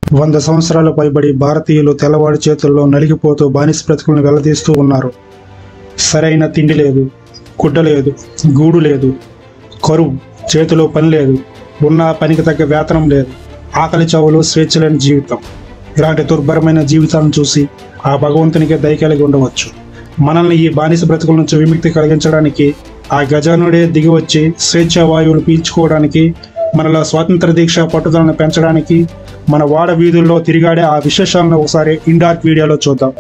వంద సంవత్సరాల పైబడి భారతీయులు తెల్లవాడి చేతుల్లో నలిగిపోతూ బానిస బ్రతుకులను వెల్లదీస్తూ ఉన్నారు సరైన తిండి లేదు గుడ్డ లేదు గూడు లేదు కరువు చేతిలో పని లేదు ఉన్న పనికి తగ్గ వేతనం లేదు ఆకలి చావులు స్వేచ్ఛ లేని జీవితం ఇలాంటి దుర్భరమైన జీవితాలను చూసి ఆ భగవంతునికి దయ కలిగి ఉండవచ్చు మనల్ని ఈ బానిస బ్రతుకుల నుంచి విముక్తి కలిగించడానికి ఆ గజానుడే దిగి వచ్చి స్వేచ్ఛ వాయువులు పీల్చుకోవడానికి మనలో స్వాతంత్ర దీక్ష పట్టుదలను పెంచడానికి మన వాడ వీధుల్లో తిరిగాడే ఆ విశేషాలను ఒకసారి ఇండార్క్ వీడియోలో చూద్దాం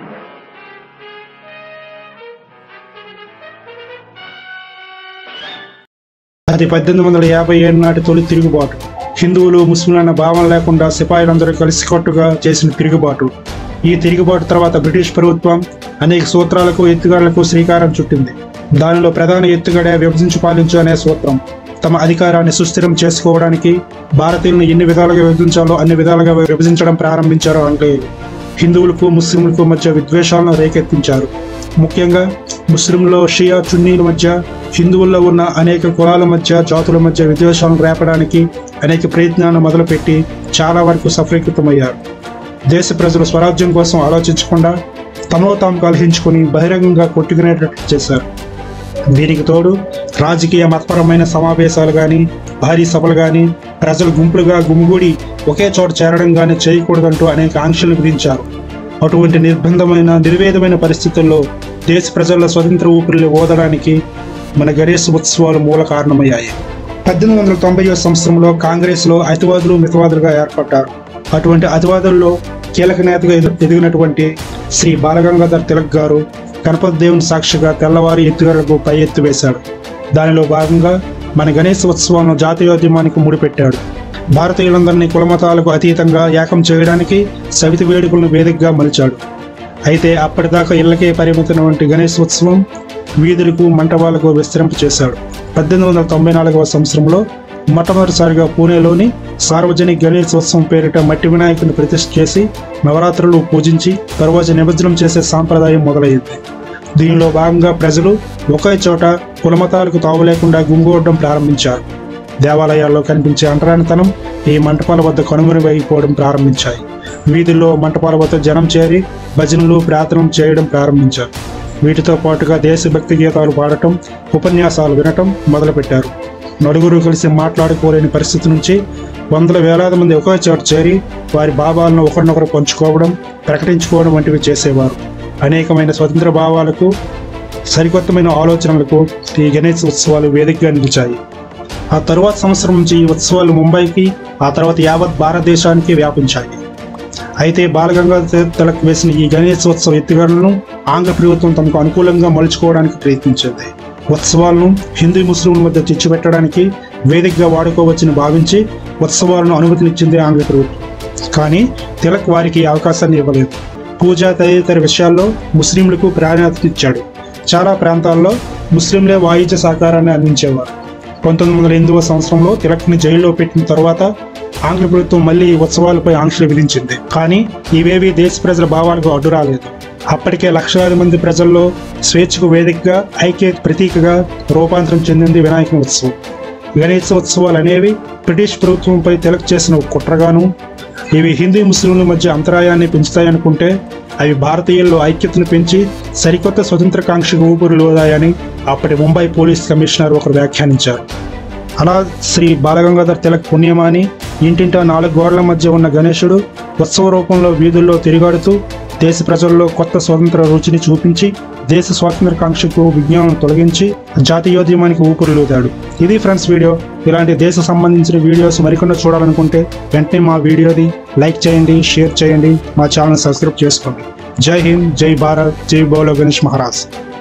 అది పద్దెనిమిది వందల యాభై ఏడు నాటి తొలి తిరుగుబాటు హిందువులు ముస్లింలన్న భావన లేకుండా సిపాయిలందరూ కలిసికట్టుగా చేసిన తిరుగుబాటు ఈ తిరుగుబాటు తర్వాత బ్రిటిష్ ప్రభుత్వం అనేక సూత్రాలకు ఎత్తుగడలకు శ్రీకారం చుట్టింది దానిలో ప్రధాన ఎత్తుగడ విభజించి పాలించు అనే సూత్రం తమ అధికారాన్ని సుస్థిరం చేసుకోవడానికి భారతీయులను ఎన్ని విధాలుగా విభజించాలో అన్ని విధాలుగా విభజించడం ప్రారంభించారు ఆంగ్లేయులు హిందువులకు ముస్లింలకు మధ్య విద్వేషాలను రేకెత్తించారు ముఖ్యంగా ముస్లింలో షియా చున్నీల మధ్య హిందువుల్లో ఉన్న అనేక కులాల మధ్య జాతుల మధ్య విద్వేషాలను రేపడానికి అనేక ప్రయత్నాలను మొదలుపెట్టి చాలా వరకు సఫలీకృతమయ్యారు దేశ ప్రజలు స్వరాజ్యం కోసం ఆలోచించకుండా తమలో తాము కలహించుకుని బహిరంగంగా కొట్టుకునేటట్టు చేశారు దీనికి తోడు రాజకీయ మతపరమైన సమావేశాలు కానీ భారీ సభలు కానీ ప్రజలు గుంపులుగా గుమిగూడి ఒకే చోట చేరడం కానీ చేయకూడదంటూ అనేక ఆంక్షలు విధించారు అటువంటి నిర్బంధమైన నిర్వేదమైన పరిస్థితుల్లో దేశ ప్రజల స్వతంత్ర ఊపిరిని ఓదడానికి మన గణేష్ ఉత్సవాలు మూల కారణమయ్యాయి పద్దెనిమిది వందల తొంభై సంవత్సరంలో కాంగ్రెస్లో అతివాదులు మితవాదులుగా ఏర్పడ్డారు అటువంటి అతివాదుల్లో కీలక నేతగా ఎదు- ఎదిగినటువంటి శ్రీ బాలగంగాధర్ తిలక్ గారు గణపతి దేవుని సాక్షిగా తెల్లవారి ఎత్తుగడలకు పై ఎత్తు వేశాడు దానిలో భాగంగా మన గణేష్ ఉత్సవాలను జాతీయోద్యమానికి ముడిపెట్టాడు భారతీయులందరినీ కులమతాలకు అతీతంగా ఏకం చేయడానికి సవితి వేడుకలను వేదికగా మలిచాడు అయితే అప్పటిదాకా ఇళ్లకే పరిమితమైన గణేష్ ఉత్సవం వీధులకు మంటపాలకు విస్తరింప చేశాడు పద్దెనిమిది వందల తొంభై నాలుగవ సంవత్సరంలో మొట్టమొదటిసారిగా పూణేలోని సార్వజనిక గణేష్ ఉత్సవం పేరిట మట్టి వినాయకుని ప్రతిష్ఠ చేసి నవరాత్రులు పూజించి తరువాత నిమజ్జనం చేసే సాంప్రదాయం మొదలైంది దీనిలో భాగంగా ప్రజలు ఒకే చోట కులమతాలకు తావు లేకుండా గుంగూడడం ప్రారంభించారు దేవాలయాల్లో కనిపించే అంటరానితనం ఈ మంటపాల వద్ద కనుమరుగైపోవడం ప్రారంభించాయి వీధుల్లో మంటపాల వద్ద జనం చేరి భజనలు ప్రార్థనలు చేయడం ప్రారంభించారు వీటితో పాటుగా దేశభక్తి గీతాలు పాడటం ఉపన్యాసాలు వినటం మొదలుపెట్టారు నలుగురు కలిసి మాట్లాడుకోలేని పరిస్థితి నుంచి వందల వేలాది మంది ఒకే చోట చేరి వారి భావాలను ఒకరినొకరు పంచుకోవడం ప్రకటించుకోవడం వంటివి చేసేవారు అనేకమైన స్వతంత్ర భావాలకు సరికొత్తమైన ఆలోచనలకు ఈ గణేష్ ఉత్సవాలు వేదికగా నిలిచాయి ఆ తరువాత సంవత్సరం నుంచి ఈ ఉత్సవాలు ముంబైకి ఆ తర్వాత యావత్ భారతదేశానికి వ్యాపించాయి అయితే బాలగంగాధర్ తిలక్ వేసిన ఈ గణేశోత్సవ ఎత్తుగడలను ఆంగ్ల ప్రభుత్వం తమకు అనుకూలంగా మలుచుకోవడానికి ప్రయత్నించింది ఉత్సవాలను హిందూ ముస్లింల మధ్య చిచ్చుపెట్టడానికి వేదికగా వాడుకోవచ్చని భావించి ఉత్సవాలను అనుమతినిచ్చింది ఆంగ్ల ప్రభుత్వం కానీ తిలక్ వారికి ఈ అవకాశాన్ని ఇవ్వలేదు పూజ తదితర విషయాల్లో ముస్లింలకు ప్రాధాన్యత ఇచ్చాడు చాలా ప్రాంతాల్లో ముస్లింలే వాయిద్య సహకారాన్ని అందించేవారు పంతొమ్మిది వందల ఎనిమిదవ సంవత్సరంలో తిలక్ని జైల్లో పెట్టిన తర్వాత ఆంగ్ల ప్రభుత్వం మళ్ళీ ఈ ఉత్సవాలపై ఆంక్షలు విధించింది కానీ ఇవేవి దేశ ప్రజల భావాలకు అడ్డు రాలేదు అప్పటికే లక్షలాది మంది ప్రజల్లో స్వేచ్ఛకు వేదికగా ఐక్యత ప్రతీకగా రూపాంతరం చెందింది వినాయక ఉత్సవం గణేశ ఉత్సవాలు అనేవి బ్రిటిష్ ప్రభుత్వంపై తిలక్ చేసిన ఒక కుట్రగాను ఇవి హిందూ ముస్లింల మధ్య అంతరాయాన్ని పెంచుతాయనుకుంటే అవి భారతీయుల్లో ఐక్యతను పెంచి సరికొత్త స్వతంత్ర కాంక్షకు ఊపిరిలోదాయని అప్పటి ముంబై పోలీస్ కమిషనర్ ఒకరు వ్యాఖ్యానించారు అలా శ్రీ బాలగంగాధర్ తిలక్ పుణ్యమాని ఇంటింటా నాలుగు గోడల మధ్య ఉన్న గణేశుడు ఉత్సవ రూపంలో వీధుల్లో తిరుగాడుతూ దేశ ప్రజల్లో కొత్త స్వతంత్ర రుచిని చూపించి దేశ స్వాతంత్ర కాంక్షకు విజ్ఞానం తొలగించి జాతీయోద్యమానికి ఊపిరిలూదాడు ఇది ఫ్రెండ్స్ వీడియో ఇలాంటి దేశ సంబంధించిన వీడియోస్ మరికొన్ని చూడాలనుకుంటే వెంటనే మా వీడియోని లైక్ చేయండి షేర్ చేయండి మా ఛానల్ సబ్స్క్రైబ్ చేసుకోండి జై హింద్ జై భారత్ జై బౌలో గణేష్ మహారాజ్